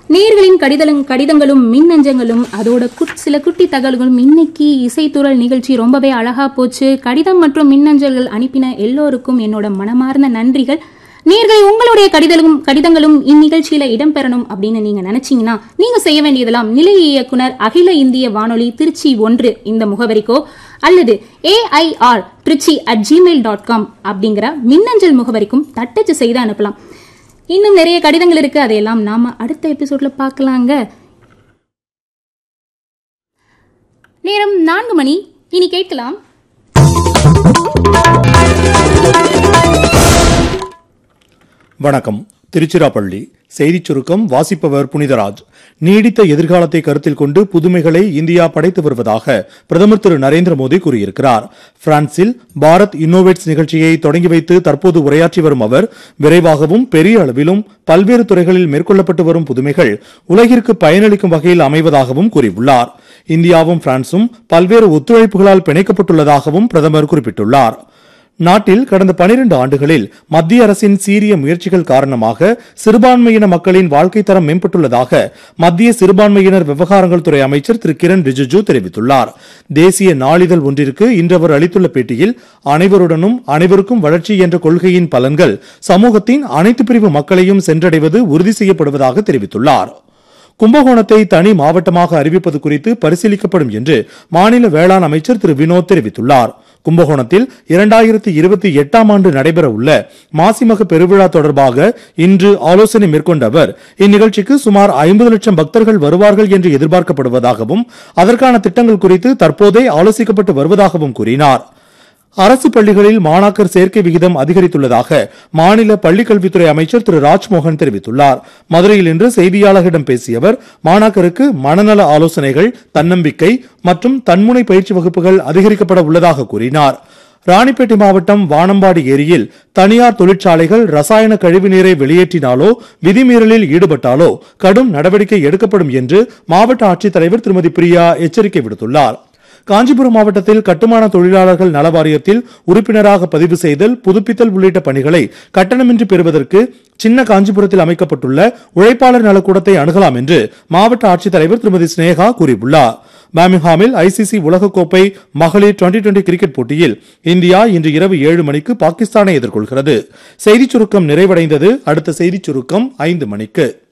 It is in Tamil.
நேர்களின் கடிதலும் கடிதங்களும் மின்னஞ்சங்களும் அதோட குட்- சில குட்டி தகவல்களும் இன்னைக்கு இசைத்துறல் நிகழ்ச்சி ரொம்பவே அழகா போச்சு கடிதம் மற்றும் மின்னஞ்சல்கள் அனுப்பின எல்லோருக்கும் என்னோட மனமார்ந்த நன்றிகள் நேர்களை உங்களுடைய கடிதலும் கடிதங்களும் இந்நிகழ்ச்சியில இடம்பெறணும் அப்படின்னு நீங்க நினைச்சீங்கன்னா நீங்க செய்ய வேண்டியதெல்லாம் நிலைய இயக்குனர் அகில இந்திய வானொலி திருச்சி ஒன்று இந்த முகவரிக்கோ அல்லது AIR Trichy at Gmail dot com அப்படிங்கிற மின்னஞ்சல் முகவரிக்கும் தட்டச்சு செய்து அனுப்பலாம் இன்னும் நிறைய கடிதங்கள் இருக்கு அதையெல்லாம் நாம அடுத்த எபிசோட்ல பார்க்கலாங்க நேரம் நான்கு மணி இனி கேட்கலாம் வணக்கம் திருச்சிராப்பள்ளி செய்திச் சுருக்கம் வாசிப்பவர் புனிதராஜ் நீடித்த எதிர்காலத்தை கருத்தில் கொண்டு புதுமைகளை இந்தியா படைத்து வருவதாக பிரதமர் திரு நரேந்திர மோடி கூறியிருக்கிறார் பிரான்சில் பாரத் இன்னோவேட்ஸ் நிகழ்ச்சியை தொடங்கி வைத்து தற்போது உரையாற்றி வரும் அவர் விரைவாகவும் பெரிய அளவிலும் பல்வேறு துறைகளில் மேற்கொள்ளப்பட்டு வரும் புதுமைகள் உலகிற்கு பயனளிக்கும் வகையில் அமைவதாகவும் கூறியுள்ளார் இந்தியாவும் பிரான்சும் பல்வேறு ஒத்துழைப்புகளால் பிணைக்கப்பட்டுள்ளதாகவும் பிரதமர் குறிப்பிட்டுள்ளார் நாட்டில் கடந்த 12 ஆண்டுகளில் மத்திய அரசின் சீரிய முயற்சிகள் காரணமாக சிறுபான்மையின மக்களின் வாழ்க்கை தரம் மேம்பட்டுள்ளதாக மத்திய சிறுபான்மையினர் விவகாரங்கள் துறை அமைச்சர் திரு கிரண் ரிஜிஜு தெரிவித்துள்ளார் தேசிய நாளிதழ் ஒன்றிற்கு இன்று அவர் அளித்துள்ள பேட்டியில் அனைவருடனும் அனைவருக்கும் வளர்ச்சி என்ற கொள்கையின் பலன்கள் சமூகத்தின் அனைத்து பிரிவு மக்களையும் சென்றடைவது உறுதி செய்யப்படுவதாக தெரிவித்துள்ளார் கும்பகோணத்தை தனி மாவட்டமாக அறிவிப்பது குறித்து பரிசீலிக்கப்படும் என்று மாநில வேளாண் அமைச்சர் திரு வினோத் தெரிவித்துள்ளார் கும்பகோணத்தில் இரண்டாயிரத்தி இருபத்தி எட்டாம் ஆண்டு நடைபெற உள்ள மாசிமக பெருவிழா தொடர்பாக இன்று ஆலோசனை மேற்கொண்ட அவர் இந்நிகழ்ச்சிக்கு சுமார் ஐம்பது லட்சம் பக்தர்கள் வருவார்கள் என்று எதிர்பார்க்கப்படுவதாகவும் அதற்கான திட்டங்கள் குறித்து தற்போதே ஆலோசிக்கப்பட்டு வருவதாகவும் கூறினார் அரசு பள்ளிகளில் மாணாக்கர் சேர்க்கை விகிதம் அதிகரித்துள்ளதாக மாநில பள்ளிக்கல்வித்துறை அமைச்சர் திரு ராஜ்மோகன் தெரிவித்துள்ளார் மதுரையில் இன்று செய்தியாளர்களிடம் பேசிய அவர் மாணாக்கருக்கு மனநல ஆலோசனைகள் தன்னம்பிக்கை மற்றும் தன்முனை பயிற்சி வகுப்புகள் அதிகரிக்கப்பட உள்ளதாக கூறினார் ராணிப்பேட்டை மாவட்டம் வானம்பாடி ஏரியில் தனியார் தொழிற்சாலைகள் ரசாயன கழிவுநீரை வெளியேற்றினாலோ விதிமீறலில் ஈடுபட்டாலோ கடும் நடவடிக்கை எடுக்கப்படும் என்று மாவட்ட ஆட்சித்தலைவர் திருமதி பிரியா எச்சரிக்கை விடுத்துள்ளார் காஞ்சிபுரம் மாவட்டத்தில் கட்டுமான தொழிலாளர்கள் நல வாரியத்தில் உறுப்பினராக பதிவு செய்தல் புதுப்பித்தல் உள்ளிட்ட பணிகளை கட்டணமின்றி பெறுவதற்கு சின்ன காஞ்சிபுரத்தில் அமைக்கப்பட்டுள்ள உழைப்பாளர் நலக்கூடத்தை அணுகலாம் என்று மாவட்ட ஆட்சித்தலைவர் திருமதி ஸ்னேகா கூறியுள்ளார் பாமிங்ஹாமில் ஐசிசி உலகக்கோப்பை மகளிர் டுவெண்டி டுவெண்டி கிரிக்கெட் போட்டியில் இந்தியா இன்று இரவு ஏழு மணிக்கு பாகிஸ்தானை எதிர்கொள்கிறது செய்திச் சுருக்கம் நிறைவடைந்தது அடுத்த செய்திச் சுருக்கம் ஐந்து மணிக்கு